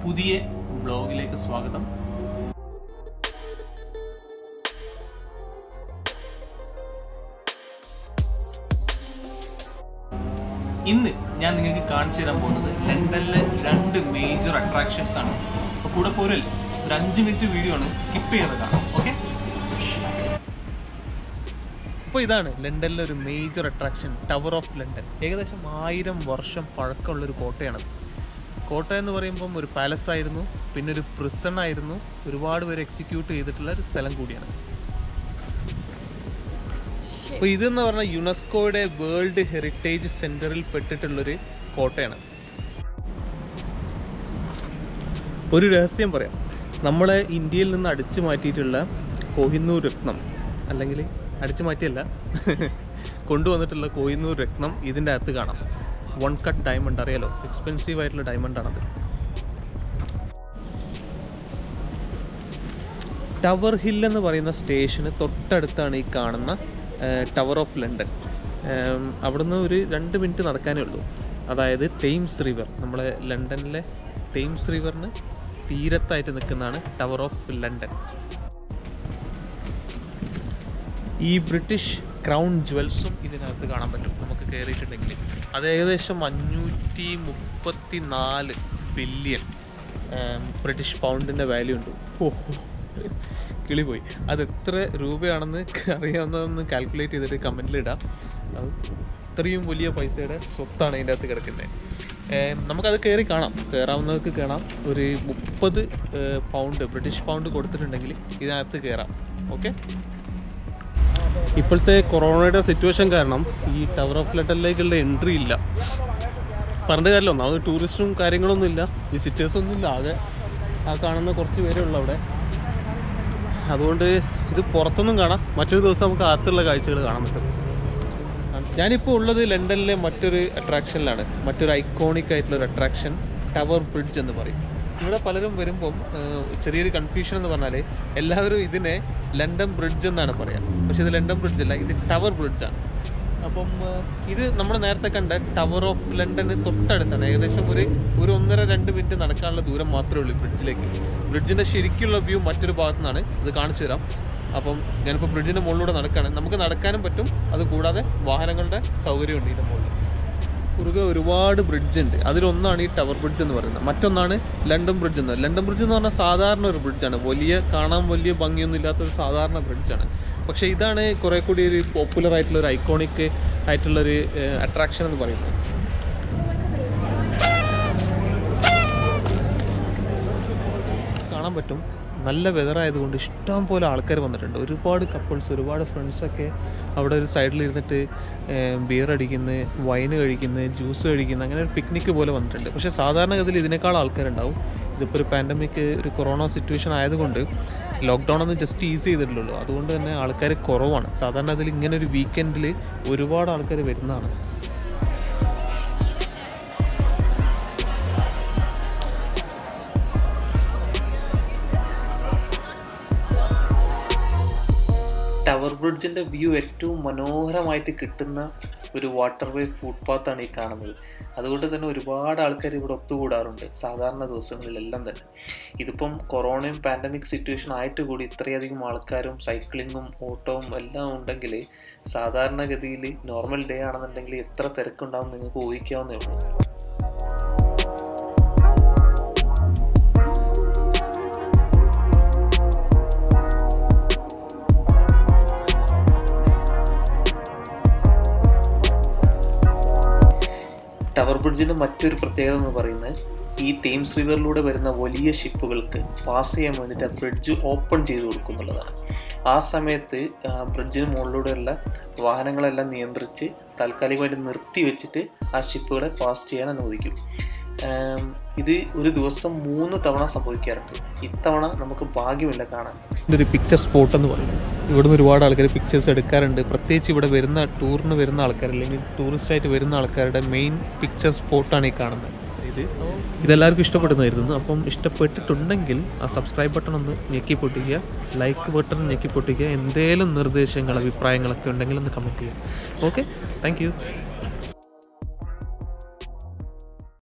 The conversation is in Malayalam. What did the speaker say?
പുതിയ ബ്ലോഗിലേക്ക് സ്വാഗതം ഇന്ന് ഞാൻ നിങ്ങൾക്ക് കാണിച്ചു തരാൻ പോകുന്നത് ലണ്ടനിലെ രണ്ട് മേജർ അട്രാക്ഷൻസ് ആണ് അപ്പോൾ കൂടെ പോരല്ലേ ഒരു അഞ്ച് മിനിറ്റ് വീഡിയോ ആണ് സ്കിപ്പ് ചെയ്ത് കാണാം ഓക്കെ അപ്പോൾ ഇതാണ് ലണ്ടനിലെ ഒരു major attraction tower of London ഏകദേശം ആയിരം വർഷം പഴക്കമുള്ളൊരു കോട്ടയാണത് കോട്ട എന്ന് പറയുമ്പം ഒരു പാലസ് ആയിരുന്നു പിന്നെ ഒരു പ്രിസൺ ആയിരുന്നു ഒരുപാട് പേര് എക്സിക്യൂട്ട് ചെയ്തിട്ടുള്ള ഒരു സ്ഥലം കൂടിയാണ് അപ്പോൾ ഇതെന്ന് പറഞ്ഞാൽ യുനെസ്കോയുടെ വേൾഡ് ഹെറിറ്റേജ് സെന്ററിൽ പെട്ടിട്ടുള്ളൊരു കോട്ടയാണ് ഒരു രഹസ്യം പറയാം നമ്മളെ ഇന്ത്യയിൽ നിന്ന് അടിച്ചു മാറ്റിയിട്ടുള്ള കോഹിന്നൂർ രത്നം അല്ലെങ്കിൽ അടിച്ചു മാറ്റിയല്ല കൊണ്ടുവന്നിട്ടുള്ള കോഹിന്നൂർ രത്നം ഇതിൻ്റെ അകത്ത് കാണാം വൺ കട്ട് ഡയമണ്ട് അറിയാലോ എക്സ്പെൻസീവ് ആയിട്ടുള്ള ഡയമണ്ട് ആണത് ടവർ ഹിൽ എന്ന് പറയുന്ന സ്റ്റേഷന് തൊട്ടടുത്താണ് ഈ കാണുന്ന ടവർ ഓഫ് ലണ്ടൻ ഏം, അവിടുന്ന് ഒരു രണ്ട് മിനിറ്റ് നടക്കാനേ ഉള്ളൂ അതായത് തെയിംസ് റിവർ നമ്മളെ ലണ്ടനിലെ തെയിംസ് റിവറിന് തീരത്തായിട്ട് നിൽക്കുന്നതാണ് ടവർ ഓഫ് ലണ്ടൻ ഈ ബ്രിട്ടീഷ് ക്രൗൺ ജ്വൽസും ഇതിനകത്ത് കാണാൻ പറ്റും നമുക്ക് കയറിയിട്ടുണ്ടെങ്കിൽ അത് ഏകദേശം അഞ്ഞൂറ്റി മുപ്പത്തി നാല് ബില്യൺ ബ്രിട്ടീഷ് പൗണ്ടിൻ്റെ വാല്യൂ ഉണ്ട് ഓ കിളി പോയി അത് എത്ര രൂപയാണെന്ന് അറിയാവുന്നതൊന്ന് കാൽക്കുലേറ്റ് ചെയ്തിട്ട് കമൻറ്റിൽ ഇടാം അത് ഇത്രയും വലിയ പൈസയുടെ സ്വത്താണ് ഇതിൻ്റെ അകത്ത് കിടക്കുന്നത് നമുക്കത് കയറി കാണാം കയറാവുന്നവർക്ക് കാണാം ഒരു മുപ്പത് പൗണ്ട് ബ്രിട്ടീഷ് പൗണ്ട് കൊടുത്തിട്ടുണ്ടെങ്കിൽ ഇതിനകത്ത് കയറാം ഓക്കെ ഇപ്പോഴത്തെ കൊറോണയുടെ സിറ്റുവേഷൻ കാരണം ഈ ടവർ ഓഫ് ലണ്ടനിലേക്കുള്ള എൻട്രി ഇല്ല പറഞ്ഞ കാര്യമല്ലോ ഒന്നാമത് ടൂറിസ്റ്റും കാര്യങ്ങളൊന്നും ഇല്ല വിസിറ്റേഴ്സൊന്നും ഇല്ല ആകെ ആ കാണുന്ന കുറച്ച് പേരേ ഉള്ളൂ അവിടെ അതുകൊണ്ട് ഇത് പുറത്തൊന്നും കാണാം മറ്റൊരു ദിവസം നമുക്ക് അകത്തുള്ള കാഴ്ചകൾ കാണാൻ പറ്റും ഞാനിപ്പോൾ ഉള്ളത് ലണ്ടനിലെ മറ്റൊരു അട്രാക്ഷനിലാണ് മറ്റൊരു ഐക്കോണിക് ആയിട്ടുള്ള ഒരു അട്രാക്ഷൻ ടവർ ബ്രിഡ്ജ് എന്ന് പറയും ഇവിടെ പലരും വരുമ്പം ഏഹ്, ചെറിയൊരു കൺഫ്യൂഷൻ എന്ന് പറഞ്ഞാൽ എല്ലാവരും ഇതിനെ ലണ്ടൻ ബ്രിഡ്ജ് എന്നാണ് പറയാം പക്ഷേ ഇത് ലണ്ടൻ ബ്രിഡ്ജ് അല്ല ഇത് ടവർ ബ്രിഡ്ജാണ് അപ്പം ഏഹ്, ഇത് നമ്മൾ നേരത്തെ കണ്ട ടവർ ഓഫ് ലണ്ടന് തൊട്ടടുത്താണ് ഏകദേശം ഒരു ഒരു ഒന്നര രണ്ട് മിനിറ്റ് നടക്കാനുള്ള ദൂരം മാത്രമേ ഉള്ളൂ ബ്രിഡ്ജിലേക്ക് ബ്രിഡ്ജിൻ്റെ ശരിക്കുള്ള വ്യൂ മറ്റൊരു ഭാഗത്തു നിന്നാണ് ഇത് കാണിച്ചു തരാം അപ്പം ഞാനിപ്പോൾ ബ്രിഡ്ജിൻ്റെ മുകളിലൂടെ നടക്കുകയാണ് നമുക്ക് നടക്കാനും പറ്റും അത് കൂടാതെ വാഹനങ്ങളുടെ സൗകര്യമുണ്ട് ഇതിൻ്റെ മുകളിൽ കുറുകെ ഒരുപാട് ബ്രിഡ്ജ് ഉണ്ട് അതിലൊന്നാണ് ഈ ടവർ ബ്രിഡ്ജ് എന്ന് പറയുന്നത് മറ്റൊന്നാണ് ലണ്ടൻ ബ്രിഡ്ജ് എന്ന് ലണ്ടൻ ബ്രിഡ്ജ് എന്ന് പറഞ്ഞാൽ സാധാരണ ഒരു ബ്രിഡ്ജാണ് വലിയ കാണാൻ വലിയ ഭംഗിയൊന്നും ഇല്ലാത്ത ഒരു സാധാരണ ബ്രിഡ്ജാണ് പക്ഷേ ഇതാണ് കുറേ കൂടി ഒരു പോപ്പുലർ ആയിട്ടുള്ള ഒരു ഐക്കോണിക് ആയിട്ടുള്ളൊരു അട്രാക്ഷൻ എന്ന് പറയുന്നത് കാണാൻ പറ്റും നല്ല വെതർ ആയതുകൊണ്ട് ഇഷ്ടം പോലെ ആൾക്കാർ വന്നിട്ടുണ്ട് ഒരുപാട് കപ്പിൾസ് ഒരുപാട് ഫ്രണ്ട്സൊക്കെ അവിടെ ഒരു സൈഡിൽ ഇരുന്നിട്ട് ബിയർ അടിക്കുന്ന വൈന് കഴിക്കുന്ന ജ്യൂസ് കഴിക്കുന്ന അങ്ങനെ ഒരു പിക്നിക്ക് പോലെ വന്നിട്ടുണ്ട് പക്ഷേ സാധാരണഗതിയിൽ ഇതിനേക്കാൾ ആൾക്കാരുണ്ടാവും ഇതിപ്പോൾ ഒരു പാൻഡമിക് ഒരു കൊറോണ സിറ്റുവേഷൻ ആയതുകൊണ്ട് ലോക്ക്ഡൗൺ ഒന്ന് ജസ്റ്റ് ഈസി ചെയ്തിട്ടുള്ളൂ അതുകൊണ്ട് തന്നെ ആൾക്കാർ കുറവാണ് സാധാരണ അതിൽ ഇങ്ങനെ ഒരു വീക്കെൻഡിൽ ഒരുപാട് ആൾക്കാർ വരുന്നതാണ് ടവർ ബ്രിഡ്ജിന്റെ വ്യൂ ഏറ്റവും മനോഹരമായിട്ട് കിട്ടുന്ന ഒരു വാട്ടർ വേ ഫുട്പാത്താണ് ഈ കാണുന്നത് അതുകൊണ്ട് തന്നെ ഒരുപാട് ആൾക്കാർ ഇവിടെ ഒത്തുകൂടാറുണ്ട് സാധാരണ ദിവസങ്ങളിലെല്ലാം തന്നെ ഇതിപ്പം കൊറോണയും പാൻഡമിക് സിറ്റുവേഷൻ ആയിട്ട് കൂടി ഇത്രയധികം ആൾക്കാരും സൈക്ലിങ്ങും ഓട്ടവും എല്ലാം ഉണ്ടെങ്കിൽ സാധാരണഗതിയിൽ നോർമൽ ഡേ ആണെന്നുണ്ടെങ്കിൽ എത്ര തിരക്കുണ്ടാവും നിങ്ങൾക്ക് ഊഹിക്കാവുന്നേ ഉള്ളൂ ടവർ ബ്രിഡ്ജിന്റെ മറ്റൊരു പ്രത്യേകത എന്ന് പറയുന്നത് ഈ തേംസ് റിവറിലൂടെ വരുന്ന വലിയ ഷിപ്പുകൾക്ക് പാസ് ചെയ്യാൻ വേണ്ടിയിട്ട് ആ ബ്രിഡ്ജ് ഓപ്പൺ ചെയ്ത് കൊടുക്കുന്നുള്ളതാണ് ആ സമയത്ത് ആ ബ്രിഡ്ജിന് മുകളിലൂടെയുള്ള വാഹനങ്ങളെല്ലാം നിയന്ത്രിച്ച് താൽക്കാലികമായിട്ട് നിർത്തി വെച്ചിട്ട് ആ ഷിപ്പുകളെ പാസ് ചെയ്യാൻ അനുവദിക്കും ആം, ഇത് ഒരു ദിവസം മൂന്ന് തവണ സംഭവിക്കാറുണ്ട് ഇത്തവണ നമുക്ക് ഭാഗ്യമില്ല കാണാൻ ഒരു പിക്ചർ സ്പോട്ട് എന്ന് പറയുന്നത് ഇവിടുന്ന് ഒരുപാട് ആൾക്കാർ പിക്ചേഴ്സ് എടുക്കാറുണ്ട് പ്രത്യേകിച്ച് ഇവിടെ വരുന്ന ടൂറിന് വരുന്ന ആൾക്കാർ അല്ലെങ്കിൽ ടൂറിസ്റ്റ് ആയിട്ട് വരുന്ന ആൾക്കാരുടെ മെയിൻ പിക്ചർ സ്പോട്ടാണ് ഈ കാണുന്നത് ഇത് ഇതെല്ലാവർക്കും ഇഷ്ടപ്പെടുന്നതായിരുന്നു അപ്പം ഇഷ്ടപ്പെട്ടിട്ടുണ്ടെങ്കിൽ ആ സബ്സ്ക്രൈബ് ബട്ടൺ ഒന്ന് ഞെക്കി പൊട്ടിക്കുക ലൈക്ക് ബട്ടൺ ഞെക്കി പൊട്ടിക്കുക എന്തെങ്കിലും നിർദ്ദേശങ്ങൾ അഭിപ്രായങ്ങളൊക്കെ ഉണ്ടെങ്കിൽ ഒന്ന് കമൻറ്റ് ചെയ്യുക ഓക്കെ താങ്ക്